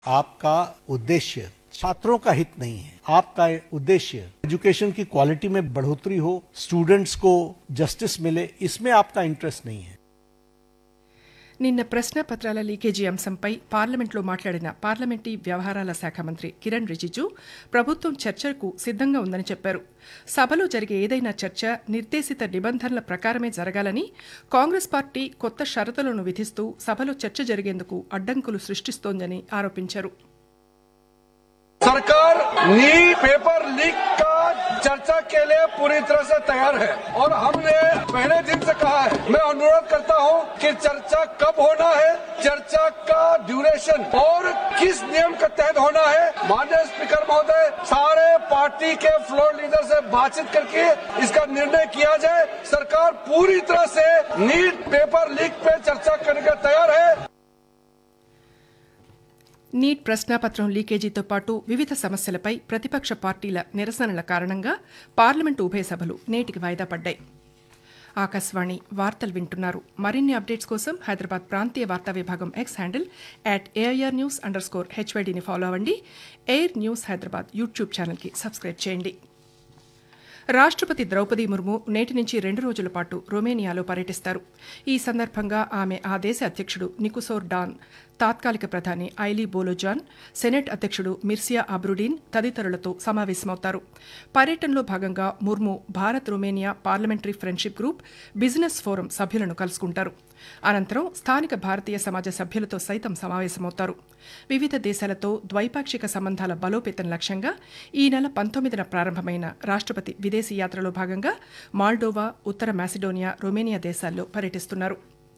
आपका उद्देश्य छात्रों का हित नहीं है आपका उद्देश्य एजुकेशन की क्वालिटी में बढ़ोतरी हो स्टूडेंट्स को जस्टिस मिले इसमें आपका इंटरेस्ट नहीं है నిన్న ప్రశ్నపత్రాల లీకేజీ అంశంపై పార్లమెంట్లో మాట్లాడిన పార్లమెంటరీ వ్యవహారాల శాఖ మంత్రి కిరణ్ రిజిజు ప్రభుత్వం చర్చకు సిద్ధంగా ఉందని చెప్పారు సభలో జరిగే ఏదైనా చర్చ నిర్దేశిత నిబంధనల ప్రకారమే జరగాలని కాంగ్రెస్ పార్టీ కొత్త షరతులను విధిస్తూ సభలో చర్చ జరిగేందుకు అడ్డంకులు సృష్టిస్తోందని ఆరోపించారు सरकार नी पेपर लीक का चर्चा के लिए पूरी तरह से तैयार है और हमने पहले दिन से कहा है मैं अनुरोध करता हूं कि चर्चा कब होना है चर्चा का ड्यूरेशन और किस नियम के तहत होना है माननीय स्पीकर महोदय सारे पार्टी के फ्लोर लीडर से बातचीत करके इसका निर्णय किया जाए सरकार पूरी तरह से नीट पेपर लीक पे चर्चा करने के तैयार है నీట్ ప్రశ్నాపత్రం లీకేజీతో పాటు వివిధ సమస్యలపై ప్రతిపక్ష పార్టీల నిరసనల కారణంగా పార్లమెంటు ఉభయ సభలు నేటికి వాయిదా పడ్డాయి ఆకాశవాణి వార్తలు వింటున్నారు మరిన్ని అప్డేట్స్ కోసం హైదరాబాద్ ప్రాంతీయ వార్తా విభాగం X handle at AIR news underscore హెచ్వైడీని ఫాలో అవ్వండి ఎయిర్ న్యూస్ హైదరాబాద్ యూట్యూబ్ ఛానల్కి సబ్స్క్రైబ్ చేయండి రాష్ట్రపతి ద్రౌపది ముర్ము నేటి నుంచి రెండు రోజుల పాటు రొమేనియాలో పర్యటిస్తారు ఈ సందర్భంగా ఆమె ఆ దేశ అధ్యక్షుడు నికుసోర్ డాన్ తాత్కాలిక ప్రధాని ఐలీ బోలోజాన్ సెనెట్ అధ్యక్షుడు మిర్సియా అబ్రుడీన్ తదితరులతో సమావేశమవుతారు పర్యటనలో భాగంగా Murmu Bharat Romania parliamentary friendship group business forum సభ్యులను కలుసుకుంటారు అనంతరం స్థానిక భారతీయ సమాజ సభ్యులతో సైతం సమావేశమవుతారు వివిధ దేశాలతో ద్వైపాక్షిక సంబంధాల బలోపేతం లక్ష్యంగా ఈ నెల పంతొమ్మిదిన ప్రారంభమైన రాష్ట్రపతి విదేశీ యాత్రలో భాగంగా మాల్డోవా ఉత్తర మాసిడోనియా రొమేనియా దేశాల్లో పర్యటిస్తున్నారు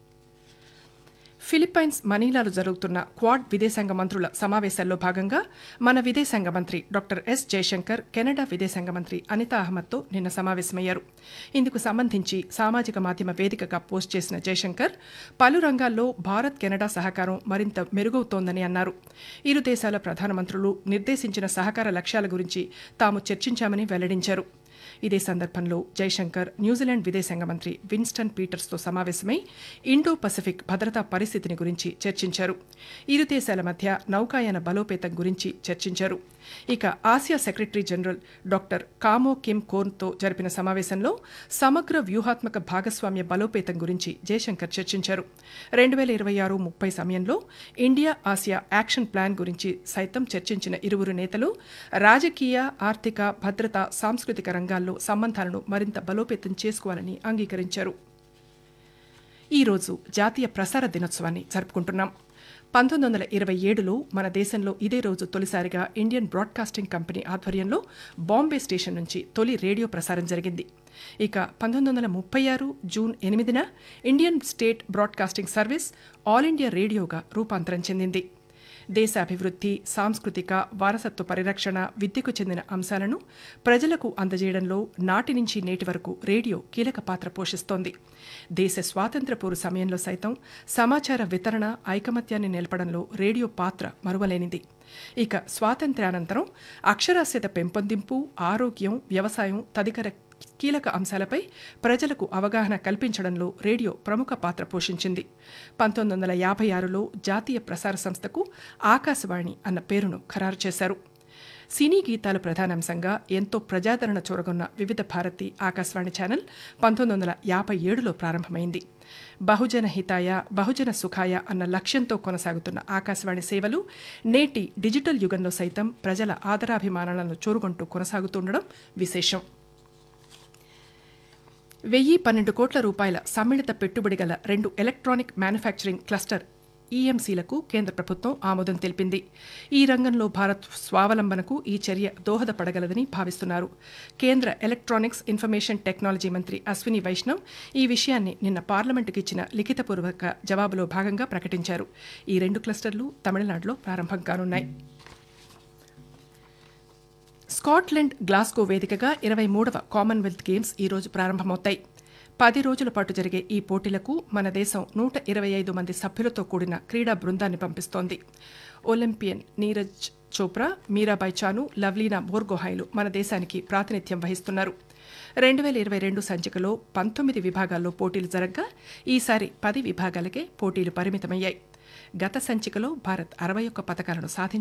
ఫిలిప్పైన్స్ మనీలాలో జరుగుతున్న క్వాడ్ విదేశాంగ మంత్రుల సమావేశాల్లో భాగంగా మన విదేశాంగ మంత్రి డాక్టర్ ఎస్ జయశంకర్ కెనడా విదేశాంగ మంత్రి అనితా అహ్మద్తో నిన్న సమావేశమయ్యారు ఇందుకు సంబంధించి సామాజిక మాధ్యమ వేదికగా పోస్ట్ చేసిన జయశంకర్ పలు రంగాల్లో భారత్ కెనడా సహకారం మరింత మెరుగవుతోందని అన్నారు ఇరు దేశాల ప్రధానమంత్రులు నిర్దేశించిన సహకార లక్ష్యాల గురించి తాము చర్చించామని వెల్లడించారు ఇదే సందర్భంలో జైశంకర్ న్యూజిలాండ్ విదేశాంగ మంత్రి విన్స్టన్ పీటర్స్తో సమావేశమై ఇండో పసిఫిక్ భద్రతా పరిస్థితిని గురించి చర్చించారు ఇరు దేశాల మధ్య నౌకాయాన బలోపేతం గురించి చర్చించారు ఇక Asia secretary general doctor Kao Kim కోర్న్తో జరిపిన సమావేశంలో సమగ్ర వ్యూహాత్మక భాగస్వామ్య బలోపేతం గురించి జయశంకర్ చర్చించారు రెండు వేల ఇరవై ఆరు ముప్పై సమయంలో ఇండియా ఆసియా యాక్షన్ ప్లాన్ గురించి సైతం చర్చించిన ఇరువురు నేతలు రాజకీయ ఆర్థిక భద్రత సాంస్కృతిక రంగాల్లో సంబంధాలను మరింత బలోపేతం చేసుకోవాలని అంగీకరించారు ఈరోజు జాతీయ ప్రసార దినోత్సవాన్ని జరుపుకుంటున్నాం పంతొమ్మిది వందల ఇరవై ఏడులో మన దేశంలో ఇదే రోజు తొలిసారిగా ఇండియన్ బ్రాడ్కాస్టింగ్ కంపెనీ ఆధ్వర్యంలో బాంబే స్టేషన్ నుంచి తొలి రేడియో ప్రసారం జరిగింది ఇక పంతొమ్మిది వందల ముప్పై ఆరు జూన్ ఎనిమిదిన Indian state broadcasting service all India రేడియోగా రూపాంతరం చెందింది దేశ అభివృద్ధి సాంస్కృతిక వారసత్వ పరిరక్షణ విద్యకు చెందిన అంశాలను ప్రజలకు అందజేయడంలో నాటి నుంచి నేటి వరకు రేడియో కీలక పాత్ర పోషిస్తోంది దేశ స్వాతంత్ర పోరు సమయంలో సైతం సమాచార వితరణ ఐకమత్యాన్ని నిలపడంలో రేడియో పాత్ర మరువలేనిది ఇక స్వాతంత్ర్యానంతరం అక్షరాస్యత పెంపొందింపు ఆరోగ్యం వ్యవసాయం తదితర కీలక అంశాలపై ప్రజలకు అవగాహన కల్పించడంలో రేడియో ప్రముఖ పాత్ర పోషించింది పంతొమ్మిది వందల యాభై ఆరులో జాతీయ ప్రసార సంస్థకు ఆకాశవాణి అన్న పేరును ఖరారు చేశారు సినీ గీతాల ప్రధానాంశంగా ఎంతో ప్రజాదరణ చూరగొన్న వివిధ భారతి ఆకాశవాణి ఛానల్ పంతొమ్మిది వందల యాభై ఏడులో ప్రారంభమైంది బహుజన హితాయ బహుజన సుఖాయ అన్న లక్ష్యంతో కొనసాగుతున్న ఆకాశవాణి సేవలు నేటి డిజిటల్ యుగంలో సైతం ప్రజల ఆదరాభిమానాలను చూరుగొంటూ కొనసాగుతుండడం విశేషం వెయ్యి పన్నెండు కోట్ల రూపాయల సమ్మిళిత పెట్టుబడి గల రెండు ఎలక్ట్రానిక్ మ్యానుఫ్యాక్చరింగ్ క్లస్టర్ ఈఎంసీలకు కేంద్ర ప్రభుత్వం ఆమోదం తెలిపింది ఈ రంగంలో భారత్ స్వావలంబనకు ఈ చర్య దోహదపడగలదని భావిస్తున్నారు కేంద్ర ఎలక్ట్రానిక్స్ ఇన్ఫర్మేషన్ టెక్నాలజీ మంత్రి అశ్విని వైష్ణవ్ ఈ విషయాన్ని నిన్న పార్లమెంటుకు ఇచ్చిన లిఖితపూర్వక జవాబులో భాగంగా ప్రకటించారు ఈ రెండు క్లస్టర్లు తమిళనాడులో ప్రారంభం కానున్నాయి స్కాట్లాండ్ గ్లాస్గో వేదికగా ఇరవై మూడవ కామన్వెల్త్ గేమ్స్ ఈరోజు ప్రారంభమవుతాయి పది రోజుల పాటు జరిగే ఈ పోటీలకు మన దేశం నూట ఇరవై ఐదు మంది సభ్యులతో కూడిన క్రీడా బృందాన్ని పంపిస్తోంది ఒలింపియన్ నీరజ్ చోప్రా మీరాబాయ్ చాను లవ్లీనా బోర్గోహాయ్లు మన దేశానికి ప్రాతినిధ్యం వహిస్తున్నారు రెండు వేల ఇరవై రెండు సంచికలో పంతొమ్మిది విభాగాల్లో పోటీలు జరగగా ఈసారి పది విభాగాలకే పోటీలు పరిమితమయ్యాయి గత సంచికలో భారత్ అరవై ఒక్క పథకాలను సాధించి